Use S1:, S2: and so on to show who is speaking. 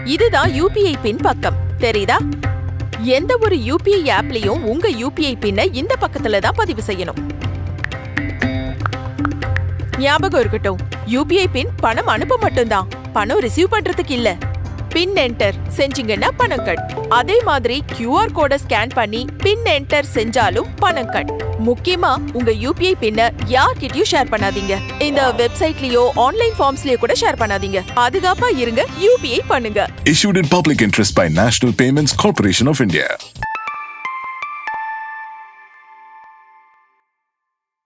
S1: இதுதான் யூபிஐ பின் பக்கம் தெரியுதா எந்த ஒரு யூபிஐ ஆப்லயும் உங்க யூபிஐ பின்னை இந்த பக்கத்துல தான் பதிவு செய்யணும் ஞாபகம் இருக்கட்டும் யூபிஐ பின் பணம் அனுப்ப மட்டும்தான் பணம் ரிசீவ் பண்றதுக்கு இல்ல பின் என்டர் செஞ்சீங்கன்னா பணம் கட் அதே மாதிரி கியூஆர் கோட ஸ்கேன் பண்ணி பின் என்டர் செஞ்சாலும் பணம் கட் முக்கியமா உங்க யூபிஐ பின்ன யார்கிட்டயும் ஷேர் பண்ணாதீங்க இந்த வெப்சைட்லயோ ஆன்லைன் ஃபார்ம்ஸ்லயோ கூட ஷேர் பண்ணாதீங்க பாதுகாப்பா இருங்க யூபிஐ பண்ணுங்க
S2: Issued in public interest by National Payments Corporation of India.